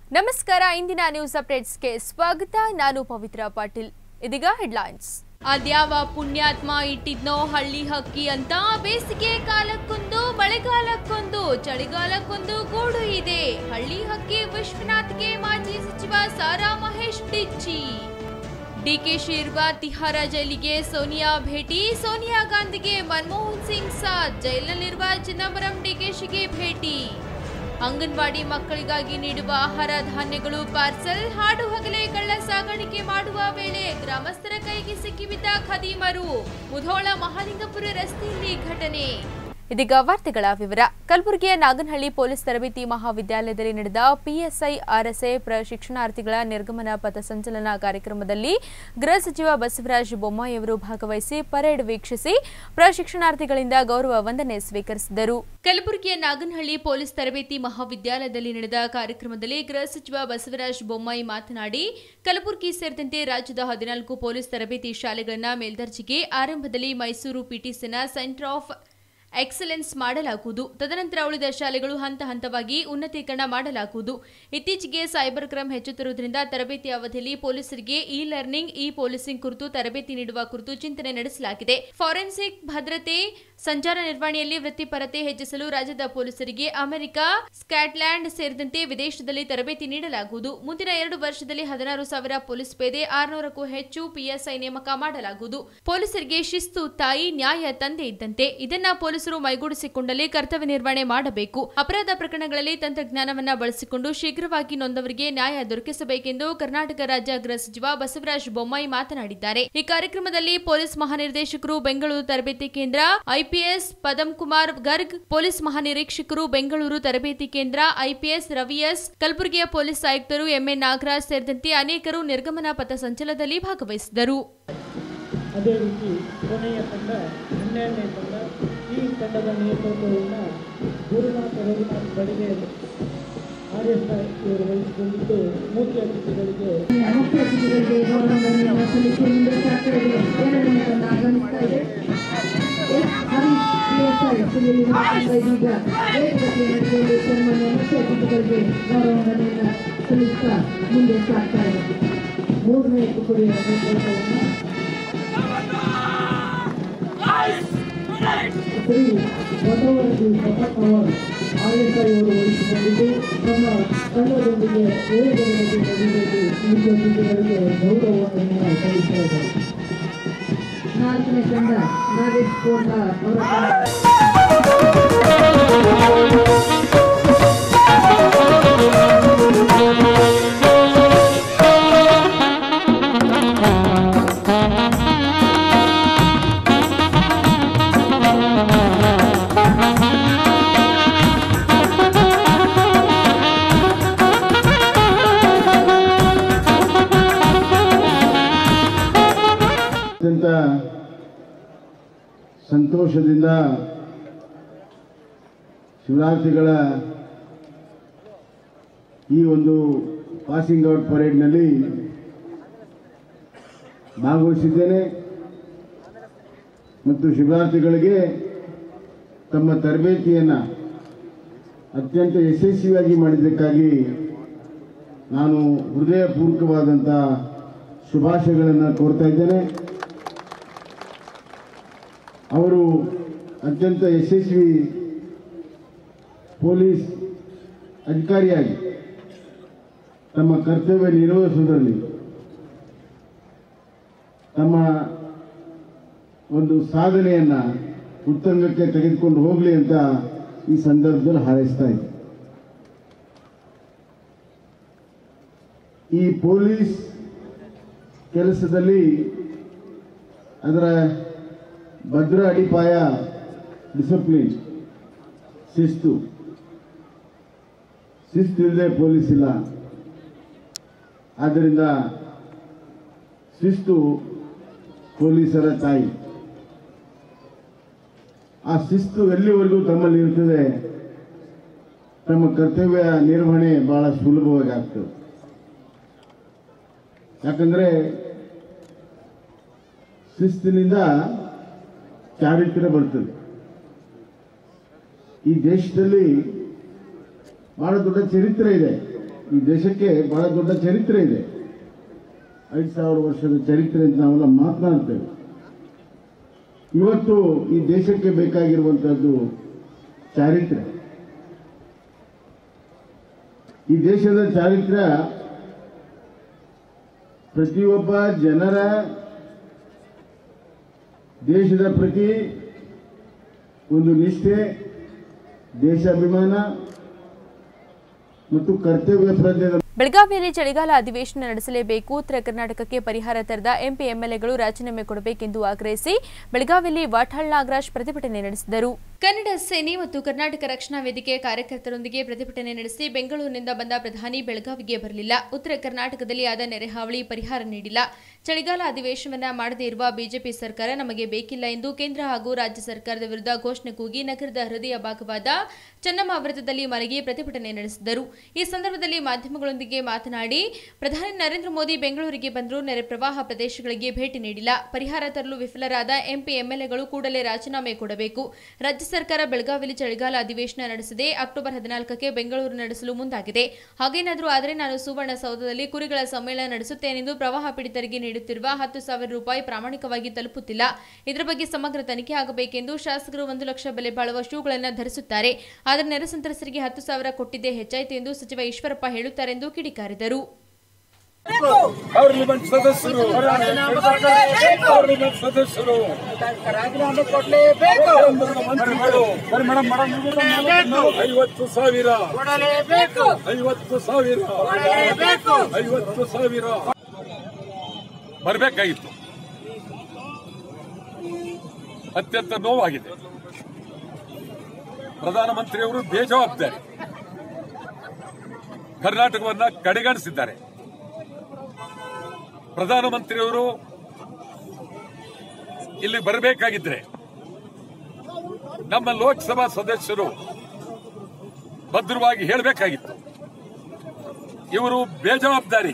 ನಮಸ್ಕಾರ ಇಂದಿನ ನ್ಯೂಸ್ ಅಪ್ಡೇಟ್ಸ್ಗೆ ಸ್ವಾಗತ ನಾನು ಪವಿತ್ರ ಪಾಟೀಲ್ ಇದೀಗ ಹೆಡ್ಲೈನ್ಸ್ ಅದ್ಯಾವ ಪುಣ್ಯಾತ್ಮ ಇಟ್ಟಿದ್ನೋ ಹಳ್ಳಿ ಹಕ್ಕಿ ಅಂತ ಬೇಸಿಗೆ ಕಾಲಕ್ಕೊಂದು ಮಳೆಗಾಲಕ್ಕೊಂದು ಚಳಿಗಾಲಕ್ಕೊಂದು ಗೂಡು ಇದೆ ಹಳ್ಳಿ ಹಕ್ಕಿ ವಿಶ್ವನಾಥ್ಗೆ ಮಾಜಿ ಸಚಿವ ಸಾರಾ ಮಹೇಶ್ ಡಿಚ್ಚಿ ಡಿಕೆಶಿ ಇರುವ ತಿಹಾರ ಜೈಲಿಗೆ ಸೋನಿಯಾ ಭೇಟಿ ಸೋನಿಯಾ ಗಾಂಧಿಗೆ ಮನಮೋಹನ್ ಸಿಂಗ್ ಸಾಥ್ ಜೈಲಿನಲ್ಲಿರುವ ಚಿದಂಬರಂ ಡಿಕೆಶಿಗೆ ಭೇಟಿ ಅಂಗನವಾಡಿ ಮಕ್ಕಳಿಗಾಗಿ ನೀಡುವ ಆಹಾರ ಧಾನ್ಯಗಳು ಪಾರ್ಸಲ್ ಹಾಡು ಹಗಲೇ ಕಳ್ಳ ಸಾಗಾಣಿಕೆ ಮಾಡುವ ವೇಳೆ ಗ್ರಾಮಸ್ಥರ ಕೈಗೆ ಸಿಕ್ಕಿಬಿದ್ದ ಖದೀಮರು ಮುಧೋಳ ಮಹಾಲಿಂಗಪುರ ರಸ್ತೆಯಲ್ಲಿ ಘಟನೆ ಇದೀಗ ವಾರ್ತೆಗಳ ವಿವರ ಕಲಬುರಗಿಯ ನಾಗನಹಳ್ಳಿ ಪೊಲೀಸ್ ತರಬೇತಿ ಮಹಾವಿದ್ಯಾಲಯದಲ್ಲಿ ನಡೆದ ಪಿಎಸ್ಐ ಆರ್ಎಸ್ಎ ಪ್ರಶಿಕ್ಷಣಾರ್ಥಿಗಳ ನಿರ್ಗಮನ ಪಥ ಸಂಚಲನ ಕಾರ್ಯಕ್ರಮದಲ್ಲಿ ಗೃಹ ಸಚಿವ ಬಸವರಾಜ ಬೊಮ್ಮಾಯಿಯವರು ಭಾಗವಹಿಸಿ ಪರೇಡ್ ವೀಕ್ಷಿಸಿ ಪ್ರಶಿಕ್ಷಣಾರ್ಥಿಗಳಿಂದ ಗೌರವ ವಂದನೆ ಸ್ವೀಕರಿಸಿದರು ಕಲಬುರಗಿಯ ನಾಗನಹಳ್ಳಿ ಪೊಲೀಸ್ ತರಬೇತಿ ಮಹಾವಿದ್ಯಾಲಯದಲ್ಲಿ ನಡೆದ ಕಾರ್ಯಕ್ರಮದಲ್ಲಿ ಗೃಹ ಸಚಿವ ಬಸವರಾಜ ಬೊಮ್ಮಾಯಿ ಮಾತನಾಡಿ ಕಲಬುರಗಿ ಸೇರಿದಂತೆ ರಾಜ್ಯದ ಹದಿನಾಲ್ಕು ಪೊಲೀಸ್ ತರಬೇತಿ ಶಾಲೆಗಳನ್ನು ಮೇಲ್ದರ್ಜೆಗೆ ಆರಂಭದಲ್ಲಿ ಮೈಸೂರು ಪಿಟಿಸಿನ ಸೆಂಟರ್ ಆಫ್ ಎಕ್ಸಲೆನ್ಸ್ ಮಾಡಲಾಗುವುದು ತದನಂತರ ಉಳಿದ ಶಾಲೆಗಳು ಹಂತ ಹಂತವಾಗಿ ಉನ್ನತೀಕರಣ ಮಾಡಲಾಗುವುದು ಇತ್ತೀಚೆಗೆ ಸೈಬರ್ ಕ್ರೈಮ್ ಹೆಚ್ಚುತ್ತಿರುವುದರಿಂದ ತರಬೇತಿ ಅವಧಿಯಲ್ಲಿ ಪೊಲೀಸರಿಗೆ ಇ ಲರ್ನಿಂಗ್ ಇ ಪೊಲೀಸಿಂಗ್ ಕುರಿತು ತರಬೇತಿ ನೀಡುವ ಕುರಿತು ಚಿಂತನೆ ನಡೆಸಲಾಗಿದೆ ಫಾರೆನ್ಸಿಕ್ ಭದ್ರತೆ ಸಂಚಾರ ನಿರ್ವಹಣೆಯಲ್ಲಿ ವೃತ್ತಿಪರತೆ ಹೆಚ್ಚಿಸಲು ರಾಜ್ಯದ ಪೊಲೀಸರಿಗೆ ಅಮೆರಿಕ ಸ್ಕಾಟ್ಲ್ಯಾಂಡ್ ಸೇರಿದಂತೆ ವಿದೇಶದಲ್ಲಿ ತರಬೇತಿ ನೀಡಲಾಗುವುದು ಮುಂದಿನ ಎರಡು ವರ್ಷದಲ್ಲಿ ಹದಿನಾರು ಸಾವಿರ ಪೊಲೀಸ್ ಪೇದೆ ಆರುನೂರಕ್ಕೂ ಹೆಚ್ಚು ಪಿಎಸ್ಐ ನೇಮಕ ಮಾಡಲಾಗುವುದು ಪೊಲೀಸರಿಗೆ ಶಿಸ್ತು ತಾಯಿ ನ್ಯಾಯ ತಂದೆ ಇದ್ದಂತೆ ಇದನ್ನ ಪೊಲೀಸರು ಮೈಗೂಡಿಸಿಕೊಂಡಲ್ಲಿ ಕರ್ತವ್ಯ ನಿರ್ವಹಣೆ ಮಾಡಬೇಕು ಅಪರಾಧ ಪ್ರಕರಣಗಳಲ್ಲಿ ತಂತ್ರಜ್ಞಾನವನ್ನ ಬಳಸಿಕೊಂಡು ಶೀಘ್ರವಾಗಿ ನೊಂದವರಿಗೆ ನ್ಯಾಯ ದೊರಕಿಸಬೇಕೆಂದು ಕರ್ನಾಟಕ ರಾಜ್ಯ ಗೃಹ ಸಚಿವ ಬಸವರಾಜ ಬೊಮ್ಮಾಯಿ ಮಾತನಾಡಿದ್ದಾರೆ ಈ ಕಾರ್ಯಕ್ರಮದಲ್ಲಿ ಪೊಲೀಸ್ ಮಹಾನಿರ್ದೇಶಕರು ಬೆಂಗಳೂರು ತರಬೇತಿ ಕೇಂದ್ರ ಐಪಿಎಸ್ ಪದಂ ಕುಮಾರ್ ಗರ್ಗ್ ಪೊಲೀಸ್ ಮಹಾನಿರೀಕ್ಷಕರು ಬೆಂಗಳೂರು ತರಬೇತಿ ಕೇಂದ್ರ ಐಪಿಎಸ್ ರವಿಎಸ್ ಕಲಬುರಗಿಯ ಪೊಲೀಸ್ ಆಯುಕ್ತರು ಎಂಎನ್ ನಾಗರಾಜ್ ಸೇರಿದಂತೆ ಅನೇಕರು ನಿರ್ಗಮನ ಪಥ ಸಂಚಲನದಲ್ಲಿ ಭಾಗವಹಿಸಿದರು ಅದೇ ರೀತಿ ಕೊನೆಯ ತಂಡ ಹನ್ನೆರಡನೇ ತಂಡ ಈ ತಂಡದ ನೇತೃತ್ವವನ್ನು ಗುರುನಾಥ ರಘುನಾಥ್ ಬಡಿಗೆ ಆರ್ ಎಸ್ ಐ ಇವರು ವಹಿಸಿಕೊಂಡಿದ್ದು ಮುಖ್ಯ ಅತಿಥಿಗಳಿಗೆ ಮುಖ್ಯ ಅತಿಥಿಗಳಿಗೆ ಗೌರವವನ್ನು ಸಲ್ಲಿಸಿ ಮುಂದೆ ಶಾಸ್ತ್ರಗಳು ಎರಡನೇ ತಂಡ ಆಗಮಿಸ್ತಾ ಇದೆ ಎಸ್ ಹರೀಶ್ ಪಿಎಸ್ಐ ಸಿವಿಲ್ ತಂಡ ಇದೀಗ ವೇಗಗತಿಯ ನಡೆದುಕೊಂಡು ಸನ್ಮಾನ್ಯ ಮುಖ್ಯ ಅತಿಥಿಗಳಿಗೆ ಗೌರವವನ್ನು ಸಲ್ಲಿಸ್ತಾ ಮುಂದೆ ಸಾಗ್ತಾ ಇದೆ ಮೂರನೇ ತುಕಡಿಯ ನೇತೃತ್ವವನ್ನು ಶ್ರೀ ಬಸವರಾಜು ಬಸಪ್ಪನವರು ಆರ್ ಎಸ್ ಐ ಅವರು ವಹಿಸಿಕೊಂಡಿದ್ದು ತಮ್ಮ ತಂಡದೊಂದಿಗೆ ವೇಗವಾಗಿ ನಡೆದುಕೊಂಡು ಮುಖ್ಯ ಅತಿಥಿಗಳಿಗೆ ಗೌರವವನ್ನು ಸಲ್ಲಿಸ್ತಾ ಇದ್ದಾರೆ ನಾಲ್ಕನೇ ತಂಡ ನಾಗೇಶ್ ಕೋಟ ಅವರ ತಂಡ ಅತ್ಯಂತ ಸಂತೋಷದಿಂದ ಶಿವರಾತ್ರಿಗಳ ಈ ಒಂದು ಪಾಸಿಂಗ್ ಔಟ್ ಪರೇಡ್ನಲ್ಲಿ ಭಾಗವಹಿಸಿದ್ದೇನೆ ಮತ್ತು ಶಿವರಾತ್ರಿಗಳಿಗೆ ತಮ್ಮ ತರಬೇತಿಯನ್ನು ಅತ್ಯಂತ ಯಶಸ್ವಿಯಾಗಿ ಮಾಡಿದ್ದಕ್ಕಾಗಿ ನಾನು ಹೃದಯಪೂರ್ವಕವಾದಂಥ ಶುಭಾಶಯಗಳನ್ನು ಕೋರ್ತಾ ಇದ್ದೇನೆ ಅವರು ಅತ್ಯಂತ ಯಶಸ್ವಿ ಪೊಲೀಸ್ ಅಧಿಕಾರಿಯಾಗಿ ತಮ್ಮ ಕರ್ತವ್ಯ ನಿರ್ವಹಿಸುವುದರಲ್ಲಿ ತಮ್ಮ ಒಂದು ಸಾಧನೆಯನ್ನು ಉತ್ತಂಗಕ್ಕೆ ತೆಗೆದುಕೊಂಡು ಹೋಗಲಿ ಅಂತ ಈ ಸಂದರ್ಭದಲ್ಲಿ ಹಾರೈಸ್ತಾ ಇದ್ದೆ ಈ ಪೊಲೀಸ್ ಕೆಲಸದಲ್ಲಿ ಅದರ ಭದ್ರ ಅಡಿಪಾಯ ಡಿಸಿಪ್ಲಿನ್ ಶಿಸ್ತು ಶಿಸ್ತು ಇಲ್ಲದೆ ಪೊಲೀಸ್ ಇಲ್ಲ ಆದ್ದರಿಂದ ಶಿಸ್ತು ಪೊಲೀಸರ ತಾಯಿ ಆ ಶಿಸ್ತು ಎಲ್ಲಿವರೆಗೂ ತಮ್ಮಲ್ಲಿ ಇರ್ತದೆ ತಮ್ಮ ಕರ್ತವ್ಯ ನಿರ್ವಹಣೆ ಬಹಳ ಸುಲಭವಾಗಿ ಆಗ್ತದೆ ಯಾಕಂದ್ರೆ ಶಿಸ್ತಿನಿಂದ ಚಾರಿತ್ರ್ಯ ಬರ್ತದೆ ಈ ದೇಶದಲ್ಲಿ ಬಹಳ ದೊಡ್ಡ ಚರಿತ್ರೆ ಇದೆ ಈ ದೇಶಕ್ಕೆ ಬಹಳ ದೊಡ್ಡ ಚರಿತ್ರೆ ಇದೆ ಐದು ಸಾವಿರ ವರ್ಷದ ಚರಿತ್ರೆ ಅಂತ ನಾವೆಲ್ಲ ಮಾತನಾಡ್ತೇವೆ ಇವತ್ತು ಈ ದೇಶಕ್ಕೆ ಬೇಕಾಗಿರುವಂಥದ್ದು ಚಾರಿತ್ರ್ಯ ಈ ದೇಶದ ಚಾರಿತ್ರ್ಯ ಪ್ರತಿಯೊಬ್ಬ ಜನರ ದೇಶದ ಪ್ರತಿ ಒಂದು ನಿಷ್ಠೆ ದೇಶಾಭಿಮಾನ ಮತ್ತು ಕರ್ತವ್ಯ ಪ್ರಜ್ಞೆದ ಬೆಳಗಾವಿಯಲ್ಲಿ ಚಳಿಗಾಲ ಅಧಿವೇಶನ ನಡೆಸಲೇಬೇಕು ಉತ್ತರ ಕರ್ನಾಟಕಕ್ಕೆ ಪರಿಹಾರ ತರದ ಎಂಪಿ ಎಂಎಲ್ಎಗಳು ರಾಜೀನಾಮೆ ಕೊಡಬೇಕೆಂದು ಆಗ್ರಹಿಸಿ ಬೆಳಗಾವಿಯಲ್ಲಿ ವಾಟಾಳ್ ನಾಗರಾಜ್ ಪ್ರತಿಭಟನೆ ನಡೆಸಿದರು ಕನ್ನಡ ಸೇನೆ ಮತ್ತು ಕರ್ನಾಟಕ ರಕ್ಷಣಾ ವೇದಿಕೆ ಕಾರ್ಯಕರ್ತರೊಂದಿಗೆ ಪ್ರತಿಭಟನೆ ನಡೆಸಿ ಬೆಂಗಳೂರಿನಿಂದ ಬಂದ ಪ್ರಧಾನಿ ಬೆಳಗಾವಿಗೆ ಬರಲಿಲ್ಲ ಉತ್ತರ ಕರ್ನಾಟಕದಲ್ಲಿ ಆದ ನೆರೆಹಾವಳಿ ಪರಿಹಾರ ನೀಡಿಲ್ಲ ಚಳಿಗಾಲ ಅಧಿವೇಶನವನ್ನ ಮಾಡದೇ ಇರುವ ಬಿಜೆಪಿ ಸರ್ಕಾರ ನಮಗೆ ಬೇಕಿಲ್ಲ ಎಂದು ಕೇಂದ್ರ ಹಾಗೂ ರಾಜ್ಯ ಸರ್ಕಾರದ ವಿರುದ್ಧ ಘೋಷಣೆ ಕೂಗಿ ನಗರದ ಹೃದಯ ಭಾಗವಾದ ಚೆನ್ನಮ್ಮ ವೃತ್ತದಲ್ಲಿ ಮನೆಗೆ ಪ್ರತಿಭಟನೆ ನಡೆಸಿದರು ಈ ಸಂದರ್ಭದಲ್ಲಿ ಮಾಧ್ಯಮಗಳೊಂದಿಗೆ ಮಾತನಾಡಿ ಪ್ರಧಾನಿ ನರೇಂದ್ರ ಮೋದಿ ಬೆಂಗಳೂರಿಗೆ ಬಂದರೂ ನೆರೆ ಪ್ರವಾಹ ಪ್ರದೇಶಗಳಿಗೆ ಭೇಟಿ ನೀಡಿಲ್ಲ ಪರಿಹಾರ ತರಲು ವಿಫಲರಾದ ಎಂಪಿ ಎಂಎಲ್ಎಗಳು ಕೂಡಲೇ ರಾಜೀನಾಮೆ ಕೊಡಬೇಕು ರಾಜ್ಯ ಸರ್ಕಾರ ಬೆಳಗಾವಿಯಲ್ಲಿ ಚಳಿಗಾಲ ಅಧಿವೇಶನ ನಡೆಸದೆ ಅಕ್ಟೋಬರ್ ಹದಿನಾಲ್ಕಕ್ಕೆ ಬೆಂಗಳೂರು ನಡೆಸಲು ಮುಂದಾಗಿದೆ ಹಾಗೇನಾದರೂ ಆದರೆ ನಾನು ಸುವರ್ಣಸೌಧದಲ್ಲಿ ಕುರಿಗಳ ಸಮ್ಮೇಳನ ನಡೆಸುತ್ತೇನೆಂದು ಪ್ರವಾಹ ಪೀಡಿತರಿಗೆ ನೀಡುತ್ತಿರುವ ಹತ್ತು ಸಾವಿರ ರೂಪಾಯಿ ಪ್ರಾಮಾಣಿಕವಾಗಿ ತಲುಪುತ್ತಿಲ್ಲ ಇದರ ಬಗ್ಗೆ ಸಮಗ್ರ ತನಿಖೆ ಆಗಬೇಕೆಂದು ಶಾಸಕರು ಒಂದು ಲಕ್ಷ ಬೆಲೆ ಬಾಳುವ ಶೂಗಳನ್ನು ಧರಿಸುತ್ತಾರೆ ಆದರೆ ನೆರೆ ಸಂತ್ರಸ್ತರಿಗೆ ಹತ್ತು ಸಾವಿರ ಕೊಟ್ಟಿದ್ದೇ ಹೆಚ್ಚಾಯಿತು ಎಂದು ಸಚಿವ ಈಶ್ವರಪ್ಪ ಹೇಳುತ್ತಾರೆಂದು ಕಿಡಿಕಾರಿದರು ಪಾರ್ಲಿಮೆಂಟ್ ಸದಸ್ಯರು ಪಾರ್ಲಿಮೆಂಟ್ ಸದಸ್ಯರು ರಾಜೀನಾಮೆ ಕೊಡಲೇಬೇಕು ಮಂತ್ರಿಗಳು ಐವತ್ತು ಸಾವಿರ ಕೊಡಲೇಬೇಕು ಐವತ್ತು ಸಾವಿರ ಕೊಡಲೇಬೇಕು ಐವತ್ತು ಸಾವಿರ ಬರಬೇಕಾಗಿತ್ತು ಅತ್ಯಂತ ನೋವಾಗಿದೆ ಪ್ರಧಾನಮಂತ್ರಿಯವರು ಬೇಜವಾಬ್ದಾರಿ ಕರ್ನಾಟಕವನ್ನ ಕಡೆಗಣಿಸಿದ್ದಾರೆ ಪ್ರಧಾನಮಂತ್ರಿಯವರು ಇಲ್ಲಿ ಬರಬೇಕಾಗಿದ್ರೆ ನಮ್ಮ ಲೋಕಸಭಾ ಸದಸ್ಯರು ಭದ್ರವಾಗಿ ಹೇಳಬೇಕಾಗಿತ್ತು ಇವರು ಬೇಜವಾಬ್ದಾರಿ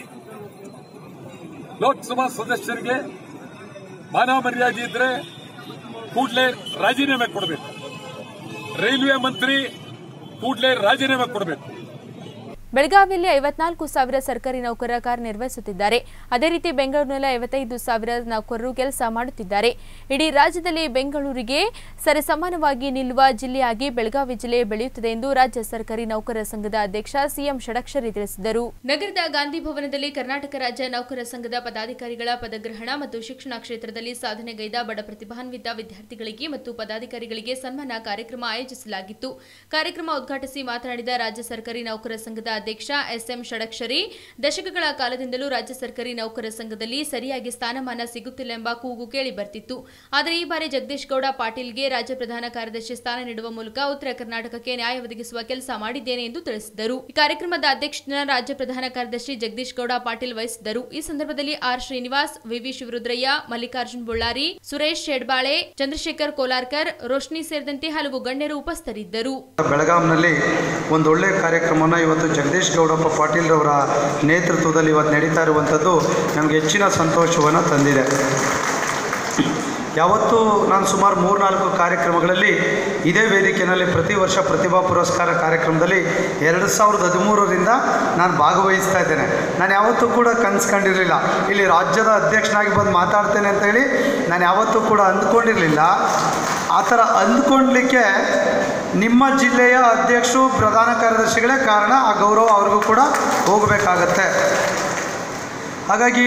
ಲೋಕಸಭಾ ಸದಸ್ಯರಿಗೆ ಮಾನ ಮರ್ಯಾದೆ ಇದ್ರೆ ಕೂಡಲೇ ರಾಜೀನಾಮೆ ಕೊಡಬೇಕು ರೈಲ್ವೆ ಮಂತ್ರಿ ಕೂಡಲೇ ರಾಜೀನಾಮೆ ಕೊಡಬೇಕು ಬೆಳಗಾವಿಯಲ್ಲಿ ಐವತ್ನಾಲ್ಕು ಸಾವಿರ ಸರ್ಕಾರಿ ನೌಕರರ ಕಾರ್ಯನಿರ್ವಹಿಸುತ್ತಿದ್ದಾರೆ ಅದೇ ರೀತಿ ಬೆಂಗಳೂರಿನಲ್ಲಿ ಐವತ್ತೈದು ಸಾವಿರ ನೌಕರರು ಕೆಲಸ ಮಾಡುತ್ತಿದ್ದಾರೆ ಇಡೀ ರಾಜ್ಯದಲ್ಲಿ ಬೆಂಗಳೂರಿಗೆ ಸರಿಸಮಾನವಾಗಿ ನಿಲ್ಲುವ ಜಿಲ್ಲೆಯಾಗಿ ಬೆಳಗಾವಿ ಜಿಲ್ಲೆ ಬೆಳೆಯುತ್ತದೆ ಎಂದು ರಾಜ್ಯ ಸರ್ಕಾರಿ ನೌಕರರ ಸಂಘದ ಅಧ್ಯಕ್ಷ ಸಿಎಂ ಷಡಕ್ಷರಿ ತಿಳಿಸಿದರು ನಗರದ ಗಾಂಧಿ ಭವನದಲ್ಲಿ ಕರ್ನಾಟಕ ರಾಜ್ಯ ನೌಕರರ ಸಂಘದ ಪದಾಧಿಕಾರಿಗಳ ಪದಗ್ರಹಣ ಮತ್ತು ಶಿಕ್ಷಣ ಕ್ಷೇತ್ರದಲ್ಲಿ ಸಾಧನೆಗೈದ ಬಡ ಪ್ರತಿಭಾನ್ವಿತ ವಿದ್ಯಾರ್ಥಿಗಳಿಗೆ ಮತ್ತು ಪದಾಧಿಕಾರಿಗಳಿಗೆ ಸನ್ಮಾನ ಕಾರ್ಯಕ್ರಮ ಆಯೋಜಿಸಲಾಗಿತ್ತು ಕಾರ್ಯಕ್ರಮ ಉದ್ಘಾಟಿಸಿ ಮಾತನಾಡಿದ ರಾಜ್ಯ ಸರ್ಕಾರಿ ನೌಕರರ ಸಂಘದ ಅಧ್ಯಕ್ಷ ಎಸ್ಎಂ ಷಡಕ್ಷರಿ ದಶಕಗಳ ಕಾಲದಿಂದಲೂ ರಾಜ್ಯ ಸರ್ಕಾರಿ ನೌಕರರ ಸಂಘದಲ್ಲಿ ಸರಿಯಾಗಿ ಸ್ಥಾನಮಾನ ಸಿಗುತ್ತಿಲ್ಲ ಎಂಬ ಕೂಗು ಕೇಳಿ ಬರ್ತಿತ್ತು ಆದರೆ ಈ ಬಾರಿ ಜಗದೀಶ್ ಗೌಡ ಪಾಟೀಲ್ಗೆ ರಾಜ್ಯ ಪ್ರಧಾನ ಕಾರ್ಯದರ್ಶಿ ಸ್ಥಾನ ನೀಡುವ ಮೂಲಕ ಉತ್ತರ ಕರ್ನಾಟಕಕ್ಕೆ ನ್ಯಾಯ ಒದಗಿಸುವ ಕೆಲಸ ಮಾಡಿದ್ದೇನೆ ಎಂದು ತಿಳಿಸಿದರು ಈ ಕಾರ್ಯಕ್ರಮದ ಅಧ್ಯಕ್ಷತೆಯನ್ನು ರಾಜ್ಯ ಪ್ರಧಾನ ಕಾರ್ಯದರ್ಶಿ ಜಗದೀಶ್ ಗೌಡ ಪಾಟೀಲ್ ವಹಿಸಿದ್ದರು ಈ ಸಂದರ್ಭದಲ್ಲಿ ಆರ್ ಶ್ರೀನಿವಾಸ್ ವಿವಿ ಶಿವರುದ್ರಯ್ಯ ಮಲ್ಲಿಕಾರ್ಜುನ್ ಬುಳ್ಳಾರಿ ಸುರೇಶ್ ಶೆಡ್ಬಾಳೆ ಚಂದ್ರಶೇಖರ್ ಕೋಲಾರ್ಕರ್ ರೋಶ್ನಿ ಸೇರಿದಂತೆ ಹಲವು ಗಣ್ಯರು ಉಪಸ್ಥಿತರಿದ್ದರು ಬೆಳಗಾಂನಲ್ಲಿ ಒಂದು ಒಳ್ಳೆಯ ಕಾರ್ಯಕ್ರಮವನ್ನು ಇವತ್ತು ಜಗದೀಶ್ ಗೌಡಪ್ಪ ಪಾಟೀಲ್ರವರ ನೇತೃತ್ವದಲ್ಲಿ ಇವತ್ತು ನಡೀತಾ ಇರುವಂಥದ್ದು ನಮಗೆ ಹೆಚ್ಚಿನ ಸಂತೋಷವನ್ನು ತಂದಿದೆ ಯಾವತ್ತೂ ನಾನು ಸುಮಾರು ಮೂರ್ನಾಲ್ಕು ಕಾರ್ಯಕ್ರಮಗಳಲ್ಲಿ ಇದೇ ವೇದಿಕೆಯಲ್ಲಿ ಪ್ರತಿ ವರ್ಷ ಪ್ರತಿಭಾ ಪುರಸ್ಕಾರ ಕಾರ್ಯಕ್ರಮದಲ್ಲಿ ಎರಡು ಸಾವಿರದ ಹದಿಮೂರರಿಂದ ನಾನು ಭಾಗವಹಿಸ್ತಾ ಇದ್ದೇನೆ ನಾನು ಯಾವತ್ತೂ ಕೂಡ ಕನ್ಸ್ಕೊಂಡಿರಲಿಲ್ಲ ಇಲ್ಲಿ ರಾಜ್ಯದ ಅಧ್ಯಕ್ಷನಾಗಿ ಬಂದು ಮಾತಾಡ್ತೇನೆ ಅಂತ ಹೇಳಿ ನಾನು ಯಾವತ್ತೂ ಕೂಡ ಅಂದ್ಕೊಂಡಿರಲಿಲ್ಲ ಆ ಥರ ಅಂದ್ಕೊಳ್ಲಿಕ್ಕೆ ನಿಮ್ಮ ಜಿಲ್ಲೆಯ ಅಧ್ಯಕ್ಷರು ಪ್ರಧಾನ ಕಾರ್ಯದರ್ಶಿಗಳೇ ಕಾರಣ ಆ ಗೌರವ ಅವ್ರಿಗೂ ಕೂಡ ಹೋಗಬೇಕಾಗತ್ತೆ ಹಾಗಾಗಿ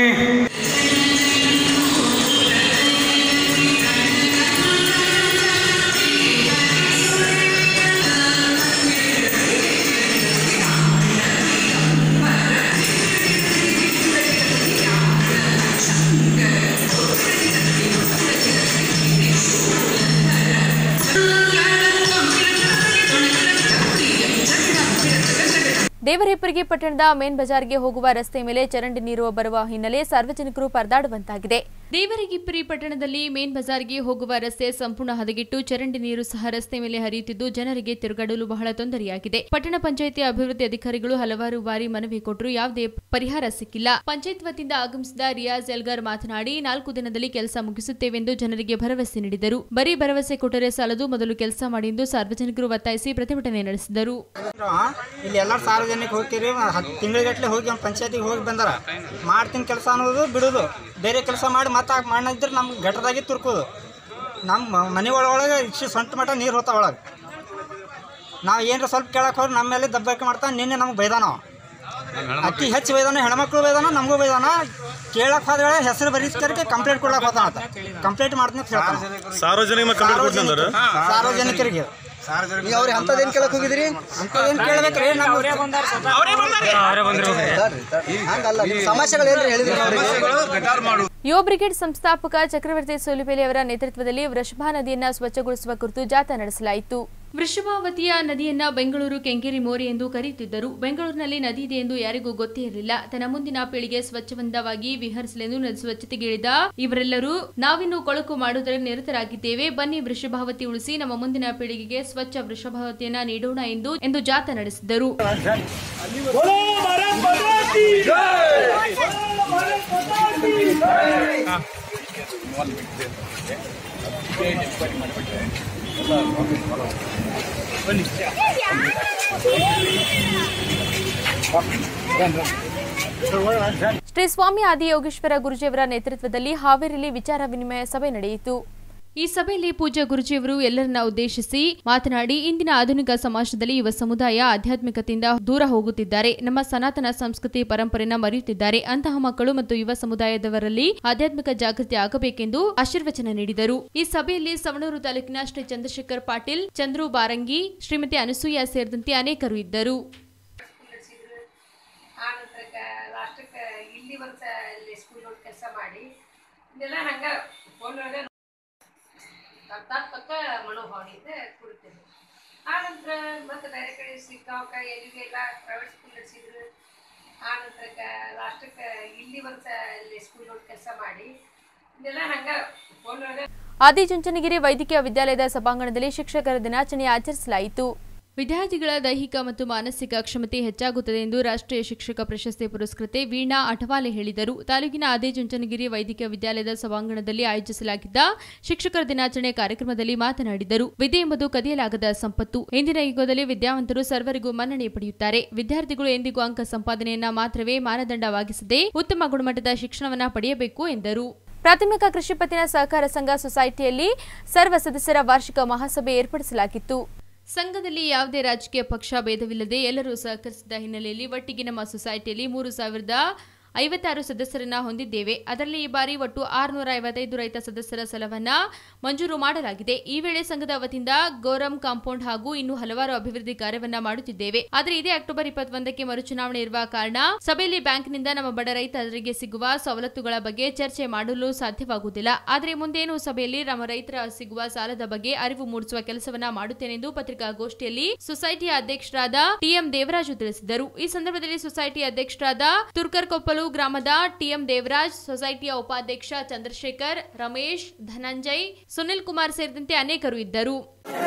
ದೇವರೇಪರಿಗೆ ಪಟ್ಟಣದ ಮೇನ್ ಬಜಾರ್ಗೆ ಹೋಗುವ ರಸ್ತೆ ಮೇಲೆ ಚರಂಡಿ ನೀರು ಬರುವ ಹಿನ್ನೆಲೆ ಸಾರ್ವಜನಿಕರು ಪರದಾಡುವಂತಾಗಿದೆ ದೇವರಿಗಿಪ್ಪರಿ ಪಟ್ಟಣದಲ್ಲಿ ಮೇನ್ ಬಜಾರ್ಗೆ ಹೋಗುವ ರಸ್ತೆ ಸಂಪೂರ್ಣ ಹದಗೆಟ್ಟು ಚರಂಡಿ ನೀರು ಸಹ ರಸ್ತೆ ಮೇಲೆ ಹರಿಯುತ್ತಿದ್ದು ಜನರಿಗೆ ತಿರುಗಾಡಲು ಬಹಳ ತೊಂದರೆಯಾಗಿದೆ ಪಟ್ಟಣ ಪಂಚಾಯಿತಿ ಅಭಿವೃದ್ಧಿ ಅಧಿಕಾರಿಗಳು ಹಲವಾರು ಬಾರಿ ಮನವಿ ಕೊಟ್ಟರು ಯಾವುದೇ ಪರಿಹಾರ ಸಿಕ್ಕಿಲ್ಲ ಪಂಚಾಯತ್ ವತಿಯಿಂದ ಆಗಮಿಸಿದ ರಿಯಾಜ್ ಎಲ್ಗಾರ್ ಮಾತನಾಡಿ ನಾಲ್ಕು ದಿನದಲ್ಲಿ ಕೆಲಸ ಮುಗಿಸುತ್ತೇವೆಂದು ಜನರಿಗೆ ಭರವಸೆ ನೀಡಿದರು ಬರೀ ಭರವಸೆ ಕೊಟ್ಟರೆ ಸಾಲದು ಮೊದಲು ಕೆಲಸ ಮಾಡಿ ಎಂದು ಸಾರ್ವಜನಿಕರು ಒತ್ತಾಯಿಸಿ ಪ್ರತಿಭಟನೆ ನಡೆಸಿದರು ಇಲ್ಲಿ ಎಲ್ಲರೂ ಸಾರ್ವಜನಿಕ ದವಾಖಾನಿಗೆ ಹೋಗ್ತೀರಿ ಹತ್ತು ತಿಂಗಳಿಗಟ್ಟಲೆ ಹೋಗಿ ನಮ್ಮ ಪಂಚಾಯತಿಗೆ ಹೋಗಿ ಬಂದಾರ ಮಾಡ್ತೀನಿ ಕೆಲಸ ಅನ್ನೋದು ಬಿಡೋದು ಬೇರೆ ಕೆಲಸ ಮಾಡಿ ಮತ್ತೆ ಮಾಡಿದ್ರೆ ನಮ್ಗೆ ಗಟ್ಟದಾಗಿ ತುರ್ಕೋದು ನಮ್ಮ ಮನೆ ಒಳಗೆ ಇಷ್ಟು ಸೊಂಟ ಮಟ್ಟ ನೀರು ಹೋಗ್ತಾವ ಒಳಗೆ ನಾವು ಏನಾರ ಸ್ವಲ್ಪ ಕೇಳಕ್ಕೆ ಹೋದ್ರೆ ನಮ್ಮ ಮೇಲೆ ದಬ್ಬಾಳಿಕೆ ಮಾಡ್ತಾನೆ ನಿನ್ನೆ ನಮ್ಗೆ ಬೈದಾನ ಅವ. ಅತಿ ಹೆಚ್ಚು ಬೈದಾನ ಹೆಣ್ಮಕ್ಳು ಬೈದಾನ ನಮಗೂ ಬೈದಾನ ಕೇಳಕ್ಕೆ ಹೋದ್ರೆ ಹೆಸರು ಬರೀಸ್ಕರಿಗೆ ಕಂಪ್ಲೇಂಟ್ ಕೊಡ್ಲಕ್ಕೆ ಹೋದಾನ ಆತ ಕಂಪ್ಲೇಂಟ್ ಮಾಡ್ತೀನಿ ಅಂತ ಹೇಳ್ತಾನೆ ಸಾರ್ವಜನಿಕ ಸಾರ್ವಜನಿಕ- ಸಾರ್ವಜನಿಕರಿಗೆ ಈಗ ಅವ್ರಿಗೆ ಅಂಥದ್ದೇನು ಕೇಳಕ್ ಹೋಗಿದ್ರಿ ಅಂಥದ್ದೇನು ಕೇಳ್ಬೇಕ್ರಿ ನಾವು ಹಂಗಲ್ಲ ನಿಮ್ಮ ಸಮಸ್ಯೆಗಳು ಏನ್ರಿ ಹೇಳಿದ್ರಿ ಅವ್ರಿಗೆ ಯುವ ಬ್ರಿಗೇಡ್ ಸಂಸ್ಥಾಪಕ ಚಕ್ರವರ್ತಿ ಸೋಲಿಬೇಲಿ ಅವರ ನೇತೃತ್ವದಲ್ಲಿ ವೃಷಭಾ ನದಿಯನ್ನ ಸ್ವಚ್ಛಗೊಳಿಸುವ ಕುರಿತು ಜಾಥಾ ನಡೆಸಲಾಯಿತು ವೃಷಭಾವತಿಯ ನದಿಯನ್ನ ಬೆಂಗಳೂರು ಕೆಂಗೇರಿ ಮೋರಿ ಎಂದು ಕರೆಯುತ್ತಿದ್ದರು ಬೆಂಗಳೂರಿನಲ್ಲಿ ನದಿ ಇದೆ ಎಂದು ಯಾರಿಗೂ ಗೊತ್ತೇ ಇರಲಿಲ್ಲ ತನ್ನ ಮುಂದಿನ ಪೀಳಿಗೆ ಸ್ವಚ್ಛವಂತವಾಗಿ ವಿಹರಿಸಲೆಂದು ನದಿ ಸ್ವಚ್ಛತೆಗಿಳಿದ ಇವರೆಲ್ಲರೂ ನಾವಿನ್ನು ಕೊಳಕು ಮಾಡುವುದರಲ್ಲಿ ನಿರತರಾಗಿದ್ದೇವೆ ಬನ್ನಿ ವೃಷಭಾವತಿ ಉಳಿಸಿ ನಮ್ಮ ಮುಂದಿನ ಪೀಳಿಗೆಗೆ ಸ್ವಚ್ಛ ವೃಷಭಾವತಿಯನ್ನ ನೀಡೋಣ ಎಂದು ಎಂದು ಜಾಥಾ ನಡೆಸಿದರು ಶ್ರೀ ಸ್ವಾಮಿ ಆದಿಯೋಗೇಶ್ವರ ಗುರುಜಿಯವರ ನೇತೃತ್ವದಲ್ಲಿ ಹಾವೇರಿಯಲ್ಲಿ ವಿಚಾರ ವಿನಿಮಯ ಸಭೆ ನಡೆಯಿತು ಈ ಸಭೆಯಲ್ಲಿ ಪೂಜ್ಯ ಗುರುಜಿಯವರು ಎಲ್ಲರನ್ನ ಉದ್ದೇಶಿಸಿ ಮಾತನಾಡಿ ಇಂದಿನ ಆಧುನಿಕ ಸಮಾಜದಲ್ಲಿ ಯುವ ಸಮುದಾಯ ಆಧ್ಯಾತ್ಮಿಕತೆಯಿಂದ ದೂರ ಹೋಗುತ್ತಿದ್ದಾರೆ ನಮ್ಮ ಸನಾತನ ಸಂಸ್ಕೃತಿ ಪರಂಪರೆನ ಮರೆಯುತ್ತಿದ್ದಾರೆ ಅಂತಹ ಮಕ್ಕಳು ಮತ್ತು ಯುವ ಸಮುದಾಯದವರಲ್ಲಿ ಆಧ್ಯಾತ್ಮಿಕ ಜಾಗೃತಿ ಆಗಬೇಕೆಂದು ಆಶೀರ್ವಚನ ನೀಡಿದರು ಈ ಸಭೆಯಲ್ಲಿ ಸವಣೂರು ತಾಲೂಕಿನ ಶ್ರೀ ಚಂದ್ರಶೇಖರ್ ಪಾಟೀಲ್ ಚಂದ್ರು ಬಾರಂಗಿ ಶ್ರೀಮತಿ ಅನಸೂಯ ಸೇರಿದಂತೆ ಅನೇಕರು ಇದ್ದರು ಆ ನಂತರಕ್ಕೆ ಲಾಸ್ಟಕ್ಕೆ ಇಲ್ಲಿ ವರ್ಷ ಅಲ್ಲಿ ಸ್ಕೂಲ್ ಒಳಗೆ ಕೆಲಸ ಮಾಡಿ ಇದೆಲ್ಲ ಹಂಗೆ ಫೋನ್ ಒಳಗೆ ತಕ್ಕ ಮನೋಭಾವನೆಯಿಂದ ಕುಡಿತಿದ್ರು ಆ ನಂತರ ಮತ್ತೆ ಬೇರೆ ಕಡೆ ಸಿಕ್ಕಾವಕ ಎಲ್ಲಿಗೆಲ್ಲ ಪ್ರೈವೇಟ್ ಸ್ಕೂಲ್ ನಡೆಸಿದ್ರು ಆ ನಂತರಕ್ಕೆ ಲಾಸ್ಟಕ್ಕೆ ಇಲ್ಲಿ ವರ್ಷ ಅಲ್ಲಿ ಸ್ಕೂಲ್ ಒಳಗೆ ಕೆಲಸ ಮಾಡಿ ಇದೆಲ್ಲ ಹಂಗೆ ಫೋನ್ ಒಳಗೆ ಆದಿಚುಂಚನಗಿರಿ ವೈದ್ಯಕೀಯ ವಿದ್ಯಾಲಯದ ಸಭಾಂಗಣದಲ್ಲಿ ಶಿಕ್ಷಕರ ದಿನಾಚರಣೆ ಆಚರಿಸಲಾಯಿತು ವಿದ್ಯಾರ್ಥಿಗಳ ದೈಹಿಕ ಮತ್ತು ಮಾನಸಿಕ ಕ್ಷಮತೆ ಹೆಚ್ಚಾಗುತ್ತದೆ ಎಂದು ರಾಷ್ಟ್ರೀಯ ಶಿಕ್ಷಕ ಪ್ರಶಸ್ತಿ ಪುರಸ್ಕೃತೆ ವೀಣಾ ಅಠವಾಲೆ ಹೇಳಿದರು ತಾಲೂಕಿನ ಆದಿಚುಂಚನಗಿರಿ ವೈದ್ಯಕೀಯ ವಿದ್ಯಾಲಯದ ಸಭಾಂಗಣದಲ್ಲಿ ಆಯೋಜಿಸಲಾಗಿದ್ದ ಶಿಕ್ಷಕರ ದಿನಾಚರಣೆ ಕಾರ್ಯಕ್ರಮದಲ್ಲಿ ಮಾತನಾಡಿದರು ವಿದ್ಯೆ ಎಂಬುದು ಕದಿಯಲಾಗದ ಸಂಪತ್ತು ಇಂದಿನ ಯುಗದಲ್ಲಿ ವಿದ್ಯಾವಂತರು ಸರ್ವರಿಗೂ ಮನ್ನಣೆ ಪಡೆಯುತ್ತಾರೆ ವಿದ್ಯಾರ್ಥಿಗಳು ಎಂದಿಗೂ ಅಂಕ ಸಂಪಾದನೆಯನ್ನ ಮಾತ್ರವೇ ಮಾನದಂಡವಾಗಿಸದೆ ಉತ್ತಮ ಗುಣಮಟ್ಟದ ಶಿಕ್ಷಣವನ್ನ ಪಡೆಯಬೇಕು ಎಂದರು ಪ್ರಾಥಮಿಕ ಕೃಷಿ ಪತ್ತಿನ ಸಹಕಾರ ಸಂಘ ಸೊಸೈಟಿಯಲ್ಲಿ ಸರ್ವ ಸದಸ್ಯರ ವಾರ್ಷಿಕ ಮಹಾಸಭೆ ಏರ್ಪಡಿಸಲಾಗಿತ್ತು ಸಂಘದಲ್ಲಿ ಯಾವುದೇ ರಾಜಕೀಯ ಪಕ್ಷ ಭೇದವಿಲ್ಲದೆ ಎಲ್ಲರೂ ಸಹಕರಿಸಿದ ಹಿನ್ನೆಲೆಯಲ್ಲಿ ಒಟ್ಟಿಗೆ ನಮ್ಮ ಸೊಸೈಟಿಯಲ್ಲಿ ಮೂರು ಸಾವಿರದ ಐವತ್ತಾರು ಸದಸ್ಯರನ್ನ ಹೊಂದಿದ್ದೇವೆ ಅದರಲ್ಲಿ ಈ ಬಾರಿ ಒಟ್ಟು ಆರುನೂರ ಐವತ್ತೈದು ರೈತ ಸದಸ್ಯರ ಸಲವನ್ನ ಮಂಜೂರು ಮಾಡಲಾಗಿದೆ ಈ ವೇಳೆ ಸಂಘದ ವತಿಯಿಂದ ಗೋರಂ ಕಾಂಪೌಂಡ್ ಹಾಗೂ ಇನ್ನು ಹಲವಾರು ಅಭಿವೃದ್ಧಿ ಕಾರ್ಯವನ್ನ ಮಾಡುತ್ತಿದ್ದೇವೆ ಆದರೆ ಇದೇ ಅಕ್ಟೋಬರ್ ಇಪ್ಪತ್ತೊಂದಕ್ಕೆ ಮರುಚುನಾವಣೆ ಇರುವ ಕಾರಣ ಸಭೆಯಲ್ಲಿ ಬ್ಯಾಂಕ್ನಿಂದ ನಮ್ಮ ಬಡ ರೈತರಿಗೆ ಸಿಗುವ ಸವಲತ್ತುಗಳ ಬಗ್ಗೆ ಚರ್ಚೆ ಮಾಡಲು ಸಾಧ್ಯವಾಗುವುದಿಲ್ಲ ಆದರೆ ಮುಂದೇನು ಸಭೆಯಲ್ಲಿ ನಮ್ಮ ರೈತರ ಸಿಗುವ ಸಾಲದ ಬಗ್ಗೆ ಅರಿವು ಮೂಡಿಸುವ ಕೆಲಸವನ್ನ ಮಾಡುತ್ತೇನೆಂದು ಪತ್ರಿಕಾಗೋಷ್ಠಿಯಲ್ಲಿ ಸೊಸೈಟಿಯ ಅಧ್ಯಕ್ಷರಾದ ಟಿಎಂ ದೇವರಾಜು ತಿಳಿಸಿದರು ಈ ಸಂದರ್ಭದಲ್ಲಿ ಸೊಸೈಟಿ ಅಧ್ಯಕ್ಷರಾದ ತುರ್ಕರ್ಕೊಪ್ಪಲು ಗ್ರಾಮದ ಟಿಎಂ ದೇವರಾಜ್ ಸೊಸೈಟಿಯ ಉಪಾಧ್ಯಕ್ಷ ಚಂದ್ರಶೇಖರ್ ರಮೇಶ್ ಧನಂಜಯ್ ಸುನಿಲ್ ಕುಮಾರ್ ಸೇರಿದಂತೆ ಅನೇಕರು ಇದ್ದರು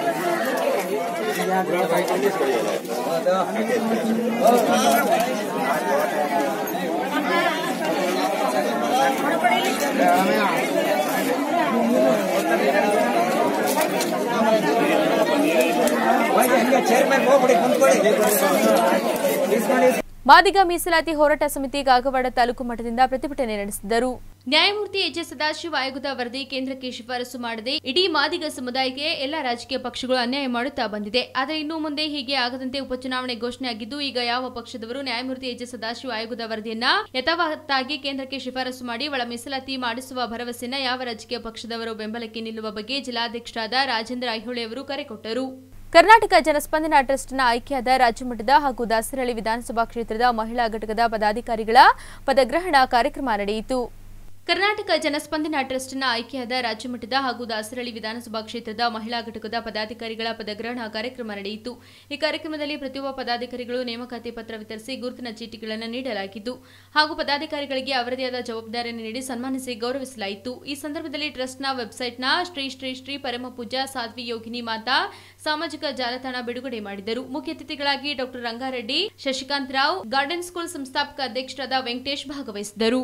ಮಾದಿಗ ಮೀಸಲಾತಿ ಹೋರಾಟ ಸಮಿತಿ ಕಾಗವಾಡ ತಾಲೂಕು ಮಟ್ಟದಿಂದ ಪ್ರತಿಭಟನೆ ನಡೆಸಿದರು ನ್ಯಾಯಮೂರ್ತಿ ಎಚ್ ಎಸ್ ಸದಾಶಿವ ಆಯೋಗದ ವರದಿ ಕೇಂದ್ರಕ್ಕೆ ಶಿಫಾರಸು ಮಾಡದೆ ಇಡೀ ಮಾದಿಗ ಸಮುದಾಯಕ್ಕೆ ಎಲ್ಲಾ ರಾಜಕೀಯ ಪಕ್ಷಗಳು ಅನ್ಯಾಯ ಮಾಡುತ್ತಾ ಬಂದಿದೆ ಆದರೆ ಇನ್ನು ಮುಂದೆ ಹೀಗೆ ಆಗದಂತೆ ಉಪಚುನಾವಣೆ ಘೋಷಣೆಯಾಗಿದ್ದು ಈಗ ಯಾವ ಪಕ್ಷದವರು ನ್ಯಾಯಮೂರ್ತಿ ಎಚ್ ಎಸ್ ಸದಾಶಿವ ಆಯೋಗದ ವರದಿಯನ್ನ ಯಥಾವತ್ತಾಗಿ ಕೇಂದ್ರಕ್ಕೆ ಶಿಫಾರಸು ಮಾಡಿ ಒಳ ಮೀಸಲಾತಿ ಮಾಡಿಸುವ ಭರವಸೆಯನ್ನ ಯಾವ ರಾಜಕೀಯ ಪಕ್ಷದವರು ಬೆಂಬಲಕ್ಕೆ ನಿಲ್ಲುವ ಬಗ್ಗೆ ಜಿಲ್ಲಾಧ್ಯಕ್ಷರಾದ ರಾಜೇಂದ್ರ ಐಹೊಳೆ ಅವರು ಕರೆ ಕೊಟ್ಟರು ಕರ್ನಾಟಕ ಜನಸ್ಪಂದನ ಟ್ರಸ್ಟ್ನ ಆಯ್ಕೆಯಾದ ರಾಜ್ಯಮಟ್ಟದ ಹಾಗೂ ದಾಸರಹಳ್ಳಿ ವಿಧಾನಸಭಾ ಕ್ಷೇತ್ರದ ಮಹಿಳಾ ಘಟಕದ ಪದಾಧಿಕಾರಿಗಳ ಪದಗ್ರಹಣ ಕಾರ್ಯಕ್ರಮ ನಡೆಯಿತು ಕರ್ನಾಟಕ ಜನಸ್ಪಂದನ ಟ್ರಸ್ಟ್ನ ಆಯ್ಕೆಯಾದ ರಾಜ್ಯಮಟ್ಟದ ಹಾಗೂ ದಾಸರಳ್ಳಿ ವಿಧಾನಸಭಾ ಕ್ಷೇತ್ರದ ಮಹಿಳಾ ಘಟಕದ ಪದಾಧಿಕಾರಿಗಳ ಪದಗ್ರಹಣ ಕಾರ್ಯಕ್ರಮ ನಡೆಯಿತು ಈ ಕಾರ್ಯಕ್ರಮದಲ್ಲಿ ಪ್ರತಿಯೊಬ್ಬ ಪದಾಧಿಕಾರಿಗಳು ನೇಮಕಾತಿ ಪತ್ರ ವಿತರಿಸಿ ಗುರುತಿನ ಚೀಟಿಗಳನ್ನು ನೀಡಲಾಗಿದ್ದು ಹಾಗೂ ಪದಾಧಿಕಾರಿಗಳಿಗೆ ಅವರದೇ ಆದ ಜವಾಬ್ದಾರಿಯನ್ನು ನೀಡಿ ಸನ್ಮಾನಿಸಿ ಗೌರವಿಸಲಾಯಿತು ಈ ಸಂದರ್ಭದಲ್ಲಿ ಟ್ರಸ್ಟ್ನ ವೆಬ್ಸೈಟ್ನ ಶ್ರೀ ಶ್ರೀ ಶ್ರೀ ಪರಮಪೂಜಾ ಸಾಧ್ವಿ ಯೋಗಿನಿ ಮಾತಾ ಸಾಮಾಜಿಕ ಜಾಲತಾಣ ಬಿಡುಗಡೆ ಮಾಡಿದರು ಮುಖ್ಯ ಅತಿಥಿಗಳಾಗಿ doctor Rangareddy Shashikant Rao garden school ಸಂಸ್ಥಾಪಕ ಅಧ್ಯಕ್ಷರಾದ ವೆಂಕಟೇಶ್ ಭಾಗವಹಿಸಿದರು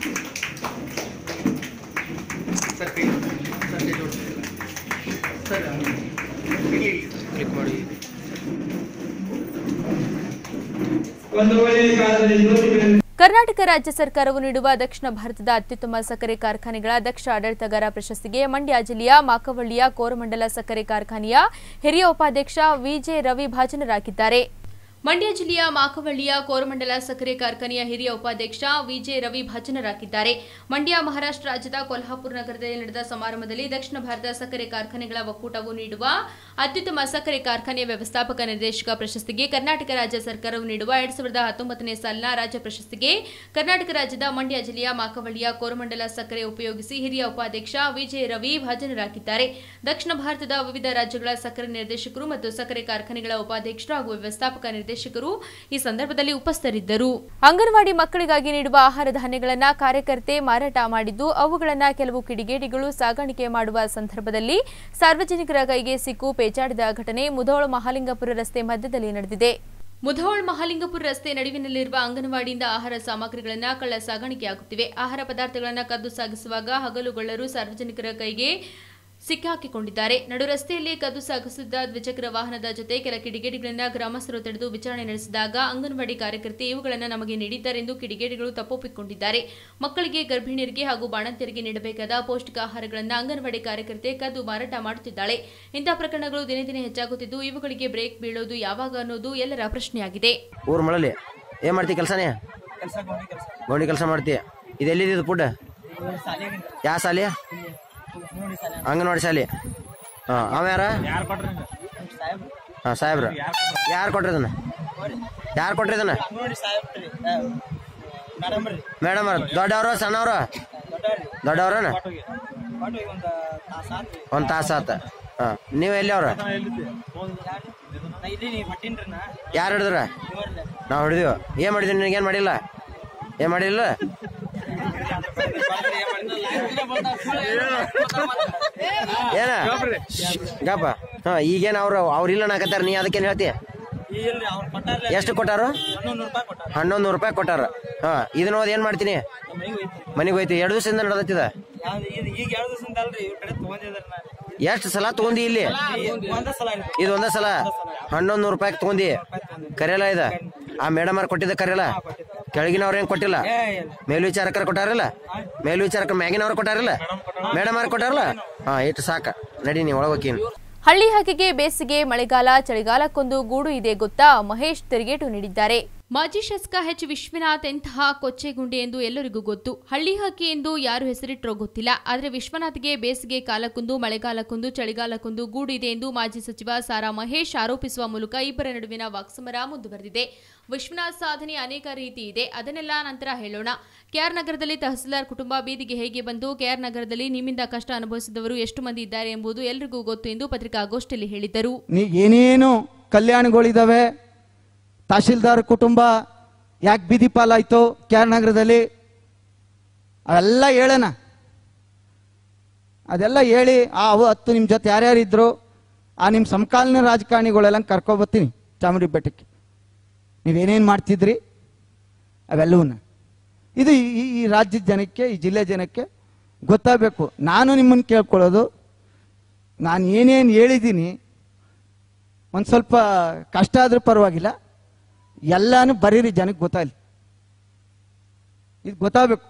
ಸರ್ ಒಂದು ಒಳ್ಳೆಯ ಕಾಲದಲ್ಲಿ ಜ್ಯೋತಿಗಳನ್ನು ಕರ್ನಾಟಕ ರಾಜ್ಯ ಸರ್ಕಾರವು ನೀಡುವ ದಕ್ಷಿಣ ಭಾರತದ ಅತ್ಯುತ್ತಮ ಸಕ್ಕರೆ ಕಾರ್ಖಾನೆಗಳ ದಕ್ಷ ಆಡಳಿತಗಾರ ಪ್ರಶಸ್ತಿಗೆ ಮಂಡ್ಯ ಜಿಲ್ಲೆಯ ಮಾಕವಳ್ಳಿಯ ಕೋರಮಂಡಲ ಸಕ್ಕರೆ ಕಾರ್ಖಾನೆಯ ಹಿರಿಯ ಉಪಾಧ್ಯಕ್ಷ ವಿಜೆ ರವಿ ಭಾಜನರಾಗಿದ್ದಾರೆ ಮಂಡ್ಯ ಜಿಲ್ಲೆಯ ಮಾಕವಳ್ಳಿಯ ಕೋರಮಂಡಲ ಸಕ್ಕರೆ ಕಾರ್ಖಾನೆಯ ಹಿರಿಯ ಉಪಾಧ್ಯಕ್ಷ ವಿಜೆ ರವಿ ಭಾಜನರಾಗಿದ್ದಾರೆ ಮಂಡ್ಯ ಮಹಾರಾಷ್ಟ್ರ ರಾಜ್ಯದ ಕೊಲ್ಹಾಪುರ ನಗರದಲ್ಲಿ ನಡೆದ ಸಮಾರಂಭದಲ್ಲಿ ದಕ್ಷಿಣ ಭಾರತ ಸಕ್ಕರೆ ಕಾರ್ಖಾನೆಗಳ ಒಕ್ಕೂಟವು ನೀಡುವ ಅತ್ಯುತ್ತಮ ಸಕ್ಕರೆ ಕಾರ್ಖಾನೆಯ ವ್ಯವಸ್ಥಾಪಕ ನಿರ್ದೇಶಕ ಪ್ರಶಸ್ತಿಗೆ ಕರ್ನಾಟಕ ರಾಜ್ಯ ಸರ್ಕಾರವು ನೀಡುವ ಎರಡ್ ಸಾವಿರದ ಹತ್ತೊಂಬತ್ತನೇ ಸಾಲಿನ ರಾಜ್ಯ ಪ್ರಶಸ್ತಿಗೆ ಕರ್ನಾಟಕ ರಾಜ್ಯದ ಮಂಡ್ಯ ಜಿಲ್ಲೆಯ ಮಾಕವಳ್ಳಿಯ ಕೋರಮಂಡಲ ಸಕ್ಕರೆ ಉಪಯೋಗಿಸಿ ಹಿರಿಯ ಉಪಾಧ್ಯಕ್ಷ ವಿಜಯ ರವಿ ಭಾಜನರಾಗಿದ್ದಾರೆ ದಕ್ಷಿಣ ಭಾರತದ ವಿವಿಧ ರಾಜ್ಯಗಳ ಸಕ್ಕರೆ ನಿರ್ದೇಶಕರು ಮತ್ತು ಸಕ್ಕರೆ ಕಾರ್ಖಾನೆಗಳ ಉಪಾಧ್ಯಕ್ಷರು ಹಾಗೂ ವ್ಯವಸ್ಥಾಪಕ ನಿರ್ದೇಶಕರು ಈ ಸಂದರ್ಭದಲ್ಲಿ ಉಪಸ್ಥಿತರಿದ್ದರು ಅಂಗನವಾಡಿ ಮಕ್ಕಳಿಗಾಗಿ ನೀಡುವ ಆಹಾರ ಧಾನ್ಯಗಳನ್ನು ಕಾರ್ಯಕರ್ತೆ ಮಾರಾಟ ಮಾಡಿದ್ದು ಅವುಗಳನ್ನು ಕೆಲವು ಕಿಡಿಗೇಡಿಗಳು ಸಾಗಾಣಿಕೆ ಮಾಡುವ ಸಂದರ್ಭದಲ್ಲಿ ಸಾರ್ವಜನಿಕರ ಕೈಗೆ ಸಿಕ್ಕು ಪೇಚಾಡಿದ ಘಟನೆ ಮುಧೋಳ ಮಹಾಲಿಂಗಪುರ ರಸ್ತೆ ಮಧ್ಯದಲ್ಲಿ ನಡೆದಿದೆ ಮುಧೋಳ್ ಮಹಾಲಿಂಗಪುರ ರಸ್ತೆ ನಡುವಿನಲ್ಲಿರುವ ಅಂಗನವಾಡಿಯಿಂದ ಆಹಾರ ಸಾಮಗ್ರಿಗಳನ್ನು ಕಳ್ಳ ಸಾಗಾಣಿಕೆಯಾಗುತ್ತಿವೆ ಆಹಾರ ಪದಾರ್ಥಗಳನ್ನು ಕದ್ದು ಸಾಗಿಸುವಾಗ ಹಗಲುಗೊಳ್ಳರು ಸಾರ್ವಜನಿಕರ ಕೈಗೆ ಸಿಕ್ಕಿಹಾಕಿಕೊಂಡಿದ್ದಾರೆ ನಡು ರಸ್ತೆಯಲ್ಲಿ ಕದ್ದು ಸಾಗಿಸಿದ್ದ ದ್ವಿಚಕ್ರ ವಾಹನದ ಜೊತೆ ಕೆಲ ಕಿಡಿಗೇಡಿಗಳನ್ನ ಗ್ರಾಮಸ್ಥರು ತಡೆದು ವಿಚಾರಣೆ ನಡೆಸಿದಾಗ ಅಂಗನವಾಡಿ ಕಾರ್ಯಕರ್ತೆ ಇವುಗಳನ್ನು ನಮಗೆ ನೀಡಿದ್ದಾರೆಂದು ಕಿಡಿಗೇಡಿಗಳು ತಪ್ಪೊಪ್ಪಿಕೊಂಡಿದ್ದಾರೆ ಮಕ್ಕಳಿಗೆ ಗರ್ಭಿಣಿಯರಿಗೆ ಹಾಗೂ ಬಾಣಂತಿಯರಿಗೆ ನೀಡಬೇಕಾದ ಪೌಷ್ಟಿಕ ಆಹಾರಗಳನ್ನು ಅಂಗನವಾಡಿ ಕಾರ್ಯಕರ್ತೆ ಕದ್ದು ಮಾರಾಟ ಮಾಡುತ್ತಿದ್ದಾಳೆ ಇಂತಹ ಪ್ರಕರಣಗಳು ದಿನೇ ದಿನೇ ಹೆಚ್ಚಾಗುತ್ತಿದ್ದು ಇವುಗಳಿಗೆ ಬ್ರೇಕ್ ಬೀಳೋದು ಯಾವಾಗ ಅನ್ನೋದು ಎಲ್ಲರ ಪ್ರಶ್ನೆಯಾಗಿದೆ ಊರ್ ಮಳಲಿ ಏನ್ ಮಾಡ್ತಿ ಕೆಲಸನೇ ಗೌಂಡಿ ಕೆಲಸ ಮಾಡ್ತಿ ಇದು ಎಲ್ಲಿದ್ದು ಪುಡ್ ಯಾವ ಶಾಲೆ ಅಂಗನವಾಡಿ ಶಾಲೆ ಹಾ ಅವ ಯಾರ ಹಾ ಸಾಹೇಬ್ರ ಯಾರು ಕೊಟ್ರಿ ಇದನ್ನ ಯಾರು ಕೊಟ್ರಿ ಇದನ್ನ ಮೇಡಮ್ ಅವ್ರ ದೊಡ್ಡವ್ರ ಸಣ್ಣವ್ರ ದೊಡ್ಡವ್ರನ ಒಂದ್ ತಾಸ ಆತ ಹಾ ನೀವು ಎಲ್ಲಿ ಅವ್ರ ಯಾರು ಹಿಡಿದ್ರ ನಾವು ಹಿಡಿದೀವಿ ಏನ್ ಮಾಡಿದ್ವಿ ನಿನಗೇನ್ ಮಾಡಿಲ್ಲ ಏನ್ ಮಾಡಿಲ್ಲ ಏನ ಗಪ್ಪ ಹಾ ಈಗೇನ್ ಅವ್ರು ಅವ್ರಿಲ್ಲ ನಾಕತ್ತಾರ ನೀ ಅದಕ್ಕೇನ್ ಹೇಳ್ತಿ ಎಷ್ಟು ಕೊಟ್ಟಾರು ಹನ್ನೊಂದು ನೂರು ರೂಪಾಯಿ ಕೊಟ್ಟಾರ ಹಾ ಇದನ್ನ ಓದ್ ಏನ್ ಮಾಡ್ತೀನಿ ಮನೆಗೆ ಹೋಯ್ತಿ ಎರಡು ದಿವಸದಿಂದ ನಡೆದತ್ತಿದ ಈಗ ಎರಡು ದಿವಸದಿಂದ ಅಲ್ರಿ ಇವ್ರ ಕಡೆ ತಗೊಂಡಿದಾರ ಎಷ್ಟು ಸಲ ತಗೊಂಡಿ ಇಲ್ಲಿ ಒಂದ ಸಲ ಇದು ಒಂದೇ ಸಲ ಹನ್ನೊಂದು ನೂರು ರೂಪಾಯಿ ತಗೊಂಡಿ ಕರೆಯಲ್ಲ ಇದ ಆ ಮೇಡಮ್ ಅವ್ರು ಕೊಟ್ಟಿದ್ದ ಕರೆಯಲ್ಲ ಕೆಳಗಿನವ್ರ ಏನ್ ಕೊಟ್ಟಿಲ್ಲ ಮೇಲ್ವಿಚಾರಕರು ಕೊಟ್ಟಾರಲ್ಲ ಮೇಲ್ವಿಚಾರಕರು ಮ್ಯಾಗಿನವ್ರು ಕೊಟ್ಟಾರಲ್ಲ ಮೇಡಮ್ ಅವ್ರು ಕೊಟ್ಟಾರಲ್ಲ ಹಾ ಇಟ್ಟು ಸಾಕ ನಡಿ ನೀವು ಒಳಗೋಕೀನಿ ಹಳ್ಳಿ ಹಕ್ಕಿಗೆ ಬೇಸಿಗೆ ಮಳೆಗಾಲ ಚಳಿಗಾಲಕ್ಕೊಂದು ಗೂಡು ಇದೆ ಗೊತ್ತಾ ಮಹೇಶ್ ತಿರುಗೇಟು ನೀಡಿದ್ದಾರೆ ಮಾಜಿ ಶಾಸಕ ಎಚ್ ವಿಶ್ವನಾಥ್ ಎಂತಹ ಕೊಚ್ಚೆಗುಂಡಿ ಎಂದು ಎಲ್ಲರಿಗೂ ಗೊತ್ತು ಹಳ್ಳಿ ಹಕ್ಕಿ ಎಂದು ಯಾರು ಹೆಸರಿಟ್ಟರೋ ಗೊತ್ತಿಲ್ಲ ಆದರೆ ವಿಶ್ವನಾಥ್ಗೆ ಬೇಸಿಗೆ ಕಾಲಕ್ಕೊಂದು ಮಳೆಗಾಲಕ್ಕೊಂದು ಚಳಿಗಾಲಕ್ಕೊಂದು ಗೂಡು ಇದೆ ಎಂದು ಮಾಜಿ ಸಚಿವ ಸಾರಾ ಮಹೇಶ್ ಆರೋಪಿಸುವ ಮೂಲಕ ಇಬ್ಬರ ನಡುವಿನ ವಾಕ್ಸಮರ ಮುಂದುವರೆದಿದೆ ವಿಶ್ವನಾಥ್ ಸಾಧನೆ ಅನೇಕ ರೀತಿ ಇದೆ ಅದನ್ನೆಲ್ಲ ನಂತರ ಹೇಳೋಣ ಕೆಆರ್ ನಗರದಲ್ಲಿ ತಹಸೀಲ್ದಾರ್ ಕುಟುಂಬ ಬೀದಿಗೆ ಹೇಗೆ ಬಂದು ಕೆಆರ್ ನಗರದಲ್ಲಿ ನಿಮ್ಮಿಂದ ಕಷ್ಟ ಅನುಭವಿಸಿದವರು ಎಷ್ಟು ಮಂದಿ ಇದ್ದಾರೆ ಎಂಬುದು ಎಲ್ಲರಿಗೂ ಗೊತ್ತು ಎಂದು ಪತ್ರಿಕಾಗೋಷ್ಠಿಯಲ್ಲಿ ಹೇಳಿದರು ನೀ ಏನೇನು ಕಲ್ಯಾಣಗಳಿದಾವೆ ತಹಶೀಲ್ದಾರ್ ಕುಟುಂಬ ಯಾಕೆ ಬೀದಿ ಪಾಲಾಯ್ತು ಕೆ ಆರ್ ನಗರದಲ್ಲಿ ಅವೆಲ್ಲ ಹೇಳೋಣ ಅದೆಲ್ಲ ಹೇಳಿ ಆ ಅವು ಹತ್ತು ನಿಮ್ಮ ಜೊತೆ ಯಾರ್ಯಾರು ಇದ್ರು ಆ ನಿಮ್ಮ ಸಮಕಾಲೀನ ರಾಜಕಾರಣಿಗಳೆಲ್ಲ ಕರ್ಕೊಬತ್ತೀನಿ ಚಾಮುಂಡಿ ಬೆಟ್ಟಕ್ಕೆ ನೀವೇನೇನು ಮಾಡ್ತಿದ್ರಿ ಅವೆಲ್ಲವನ್ನ ಇದು ಈ ಈ ರಾಜ್ಯದ ಜನಕ್ಕೆ ಈ ಜಿಲ್ಲೆ ಜನಕ್ಕೆ ಗೊತ್ತಾಗಬೇಕು ನಾನು ನಿಮ್ಮನ್ನು ಕೇಳ್ಕೊಳ್ಳೋದು ನಾನು ಏನೇನು ಹೇಳಿದ್ದೀನಿ ಒಂದು ಸ್ವಲ್ಪ ಕಷ್ಟ ಆದ್ರೂ ಪರವಾಗಿಲ್ಲ ಎಲ್ಲಾನು ಬರೀರಿ ಜನಕ್ಕೆ ಗೊತ್ತಾಗಲಿ ಇದು ಗೊತ್ತಾಗಬೇಕು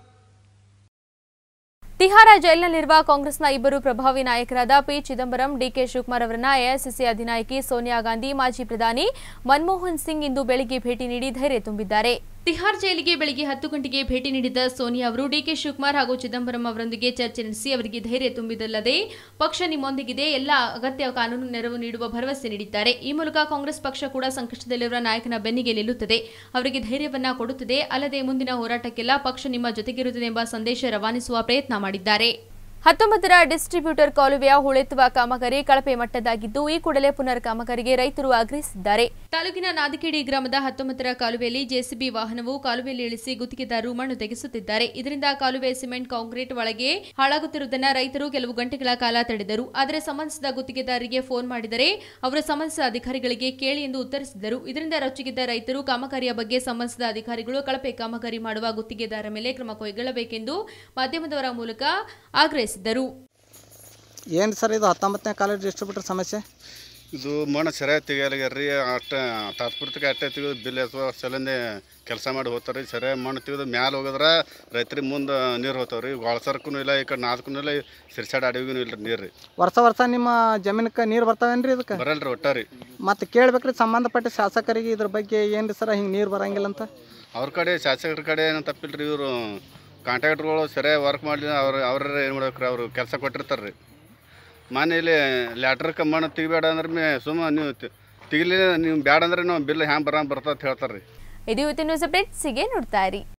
ತಿಹಾರ ಜೈಲಿನಲ್ಲಿರುವ ಕಾಂಗ್ರೆಸ್ನ ಇಬ್ಬರು ಪ್ರಭಾವಿ ನಾಯಕರಾದ ಪಿ ಚಿದಂಬರಂ ಡಿಕೆ ಶಿವಕುಮಾರ್ ಅವರನ್ನ ಎಐಸಿಸಿ ಅಧಿನಾಯಕಿ ಸೋನಿಯಾ ಗಾಂಧಿ ಮಾಜಿ ಪ್ರಧಾನಿ ಮನಮೋಹನ್ ಸಿಂಗ್ ಇಂದು ಬೆಳಿಗ್ಗೆ ಭೇಟಿ ನೀಡಿ ಧೈರ್ಯ ತುಂಬಿದ್ದಾರೆ ತಿಹಾರ್ ಜೈಲಿಗೆ ಬೆಳಿಗ್ಗೆ ಹತ್ತು ಗಂಟೆಗೆ ಭೇಟಿ ನೀಡಿದ ಸೋನಿಯಾ ಅವರು ಡಿಕೆ ಶಿವಕುಮಾರ್ ಹಾಗೂ ಚಿದಂಬರಂ ಅವರೊಂದಿಗೆ ಚರ್ಚೆ ನಡೆಸಿ ಅವರಿಗೆ ಧೈರ್ಯ ತುಂಬಿದಲ್ಲದೆ ಪಕ್ಷ ನಿಮ್ಮೊಂದಿಗಿದೆ ಎಲ್ಲ ಅಗತ್ಯ ಕಾನೂನು ನೆರವು ನೀಡುವ ಭರವಸೆ ನೀಡಿದ್ದಾರೆ ಈ ಮೂಲಕ ಕಾಂಗ್ರೆಸ್ ಪಕ್ಷ ಕೂಡ ಸಂಕಷ್ಟದಲ್ಲಿರುವ ನಾಯಕನ ಬೆನ್ನಿಗೆ ನಿಲ್ಲುತ್ತದೆ ಅವರಿಗೆ ಧೈರ್ಯವನ್ನ ಕೊಡುತ್ತದೆ ಅಲ್ಲದೆ ಮುಂದಿನ ಹೋರಾಟಕ್ಕೆಲ್ಲ ಪಕ್ಷ ನಿಮ್ಮ ಜೊತೆಗಿರುತ್ತದೆ ಎಂಬ ಸಂದೇಶ ರವಾನಿಸುವ ಪ್ರಯತ್ನ ಮಾಡಿದ್ದಾರೆ ಹತ್ತೊಂಬತ್ತರ ಡಿಸ್ಟ್ರಿಬ್ಯೂಟರ್ ಕಾಲುವೆಯ ಹೂಳೆತ್ತುವ ಕಾಮಗಾರಿ ಕಳಪೆ ಮಟ್ಟದಾಗಿದ್ದು ಈ ಕೂಡಲೇ ಪುನರ್ ಕಾಮಗಾರಿಗೆ ರೈತರು ಆಗ್ರಹಿಸಿದ್ದಾರೆ ತಾಲೂಕಿನ ನಾದಿಕೇಡಿ ಗ್ರಾಮದ ಹತ್ತೊಂಬತ್ತರ ಕಾಲುವೆಯಲ್ಲಿ ಜೆಸಿಬಿ ವಾಹನವು ಕಾಲುವೆಯಲ್ಲಿ ಇಳಿಸಿ ಗುತ್ತಿಗೆದಾರರು ಮಣ್ಣು ತೆಗೆಸುತ್ತಿದ್ದಾರೆ ಇದರಿಂದ ಕಾಲುವೆ ಸಿಮೆಂಟ್ ಕಾಂಕ್ರೀಟ್ ಒಳಗೆ ಹಾಳಾಗುತ್ತಿರುವುದನ್ನು ರೈತರು ಕೆಲವು ಗಂಟೆಗಳ ಕಾಲ ತಡೆದರು ಆದರೆ ಸಂಬಂಧಿಸಿದ ಗುತ್ತಿಗೆದಾರರಿಗೆ ಫೋನ್ ಮಾಡಿದರೆ ಅವರು ಸಂಬಂಧಿಸಿದ ಅಧಿಕಾರಿಗಳಿಗೆ ಕೇಳಿ ಎಂದು ಉತ್ತರಿಸಿದರು ಇದರಿಂದ ರೊಚ್ಚಿಗೆದ್ದ ರೈತರು ಕಾಮಗಾರಿಯ ಬಗ್ಗೆ ಸಂಬಂಧಿಸಿದ ಅಧಿಕಾರಿಗಳು ಕಳಪೆ ಕಾಮಗಾರಿ ಮಾಡುವ ಗುತ್ತಿಗೆದಾರ ಮೇಲೆ ಕ್ರಮ ಕೈಗೊಳ್ಳಬೇಕೆಂದು ಮಾಧ್ಯಮದವರ ಮೂಲಕ ಆಗ್ರಹಿಸಿದರು ಏನು ಸರ್ ಇದು ಹತ್ತೊಂಬತ್ತನೇ ಕಾಲೇಜ್ ಡಿಸ್ಟ್ರಿಬ್ಯೂಟರ್ ಸಮಸ್ಯೆ ಇದು ಮಣ್ಣು ಸರಿಯಾಗಿ ತೆಗಿಯಲಾಗ್ಯಾರ ಅಷ್ಟ ತಾತ್ಪೂರ್ತಿಕ ಅಟ್ಟೆ ತೆಗೆದು ಬಿಲ್ ಅಥವಾ ಸಲಂದೆ ಕೆಲಸ ಮಾಡಿ ಹೋಗ್ತಾರೆ ರೀ ಸರಿಯಾಗಿ ಮಣ್ಣು ತೆಗೆದು ಮ್ಯಾಲೆ ಹೋಗಿದ್ರೆ ರೈತರಿಗೆ ಮುಂದೆ ನೀರು ಹೋಗ್ತಾವ್ರಿ ಗೋಳ್ಸರ್ಕೂ ಇಲ್ಲ ಈ ಕಡೆ ನಾಲ್ಕು ಇಲ್ಲ ಸಿರ್ಸಾಡ್ ಅಡವಿಗೂ ಇಲ್ಲ ನೀರು ರೀ ವರ್ಷ ವರ್ಷ ನಿಮ್ಮ ಜಮೀನಕ್ಕೆ ನೀರು ಬರ್ತಾವೇನ್ರಿ ಇದಕ್ಕೆ ಬರಲ್ರಿ ಒಟ್ಟಾರಿ ಮತ್ತೆ ಕೇಳ್ಬೇಕ್ರಿ ಸಂಬಂಧಪಟ್ಟ ಶಾಸಕರಿಗೆ ಇದ್ರ ಬಗ್ಗೆ ಏನ್ರಿ ಸರ ಹಿಂಗೆ ನೀರು ಬರಂಗಿಲ್ಲ ಅಂತ ಅವ್ರ ಕಡೆ ಶಾಸಕರ ಕಡೆ ಏನು ತಪ್ಪಿಲ್ಲ ರೀ ಇವರು ಕಾಂಟ್ರಾಕ್ಟ್ರುಗಳು ಸರಿಯಾಗಿ ವರ್ಕ್ ಮಾಡಲಿ ಅವ್ರು ಅವ್ರ ಏನು ಮಾಡ್ಬೇಕ್ರಿ ಅವರು ಕೆಲಸ ಕೊಟ್ಟಿರ್ತಾರೆ ರೀ ಮನೇಲಿ ಲ್ಯಾಟ್ರ್ ಮಣ್ಣು ತೆಗಿಬೇಡ ಅಂದ್ರೆ ಮೇ ಸುಮ್ಮ ನೀವು ತೆಗಿಲಿಲ್ಲ ನೀವು ಬ್ಯಾಡ ಅಂದ್ರೆ ನಾವು ಬಿಲ್ ಹ್ಯಾಂಗೆ ಬರ ಬರ್ತದೆ ಹೇಳ್ತಾರೆ ರೀ ಇದು ಇವತ್ತಿನ ನ್ಯೂಸ್ ಅಪ್ಡೇಟ್ಸಿಗೆ ನೋಡ್ತಾ ಇರಿ